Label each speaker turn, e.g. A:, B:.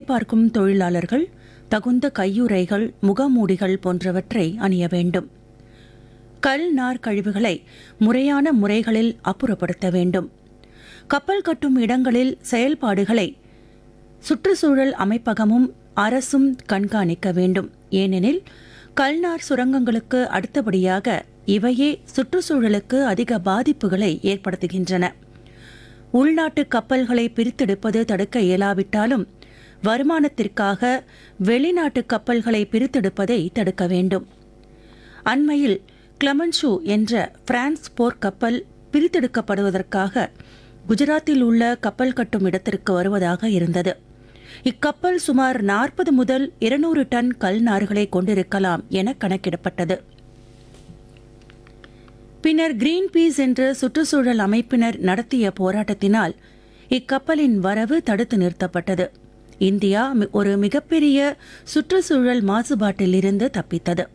A: பார்க்கும் தொழிலாளர்கள் தகுந்த கையுறைகள் முகமூடிகள் போன்றவற்றை அணிய வேண்டும் கல் நார் கழிவுகளை முறையான முறைகளில் அப்புறப்படுத்த வேண்டும் கப்பல் கட்டும் இடங்களில் செயல்பாடுகளை சுற்றுச்சூழல் அமைப்பகமும் அரசும் கண்காணிக்க வேண்டும் ஏனெனில் கல்நார் சுரங்கங்களுக்கு அடுத்தபடியாக இவையே சுற்றுச்சூழலுக்கு அதிக பாதிப்புகளை ஏற்படுத்துகின்றன உள்நாட்டு கப்பல்களை பிரித்தெடுப்பது தடுக்க இயலாவிட்டாலும் வருமானத்திற்காக வெளிநாட்டு கப்பல்களை பிரித்தெடுப்பதை தடுக்க வேண்டும் அண்மையில் கிளமன்ஷூ என்ற பிரான்ஸ் போர்க்கப்பல் பிரித்தெடுக்கப்படுவதற்காக குஜராத்தில் உள்ள கப்பல் கட்டும் இடத்திற்கு வருவதாக இருந்தது இக்கப்பல் சுமார் நாற்பது முதல் இருநூறு டன் கல் நார்களை கொண்டிருக்கலாம் என கணக்கிடப்பட்டது பின்னர் கிரீன் பீஸ் என்ற சுற்றுச்சூழல் அமைப்பினர் நடத்திய போராட்டத்தினால் இக்கப்பலின் வரவு தடுத்து நிறுத்தப்பட்டது இந்தியா மி- ஒரு மிகப்பெரிய சுற்றுச்சூழல் மாசுபாட்டிலிருந்து தப்பித்தது